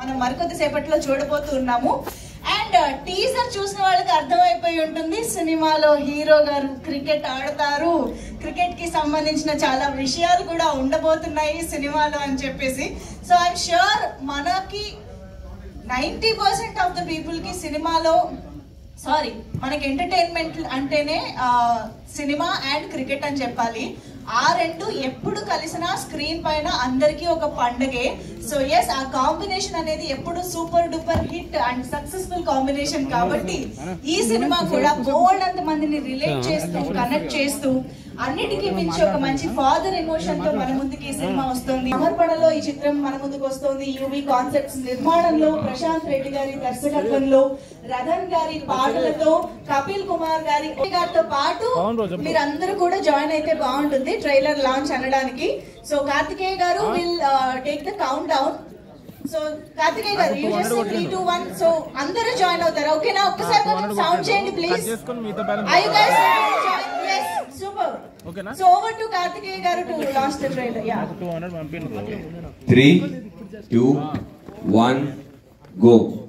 మనం మరికొద్ది సేపట్లో చూడబోతున్నాము అండ్ టీజర్ చూసిన వాళ్ళకి అర్థమైపోయి ఉంటుంది సినిమాలో హీరో గారు క్రికెట్ ఆడతారు క్రికెట్ కి సంబంధించిన చాలా విషయాలు కూడా ఉండబోతున్నాయి సినిమాలో అని చెప్పేసి సో ఐఎమ్ షూర్ మనకి ninety percent of the people కి సినిమాలో సారీ మనకి ఎంటర్టైన్మెంట్ అంటేనే ఆ, సినిమా అండ్ క్రికెట్ అని చెప్పాలి ఆ రెండు ఎప్పుడు కలిసినా స్క్రీన్ పైన అందరికీ ఒక పండగే సో ఎస్ ఆ కాంబినేషన్ అనేది ఎప్పుడు super duper hit and successful combination కాబట్టి ఈ సినిమా కూడా బోల్డ్ అంత మందిని రిలేట్ చేస్తూ కనెక్ట్ చేస్తూ అన్నిటికీ మించి ఒక మంచి ఫాదర్ ఎమోషన్ తో మన ముందుకి ఈ సినిమా వస్తుంది సమర్పణలో ఈ చిత్రం మన ముందుకు వస్తుంది యూవి కాన్సెప్ట్స్ నిర్మాణంలో ప్రశాంత్ రెడ్డి గారి దర్శకత్వంలో రథన్ గారి పాటలతో కపిల్ కుమార్ గారి గారితో పాటు మీరందరూ కూడా జాయిన్ అయితే బాగుంటుంది ట్రైలర్ లాంచ్ అనడానికి so Karthikeya garu will take the countdown so Karthikeya garu you just three two one so అందరూ జాయిన్ అవుతారు ఓకేనా ఒక్కసారి కొంచెం సౌండ్ చేయండి ప్లీజ్ చేసుకొని మిగతా balance Are you guys ready to join? Yes, super. ఓకేనా? So over to Kartikeya garu to launch the trailer. Yeah. Two hundred పంపిండు త్రీ టూ వన్ గో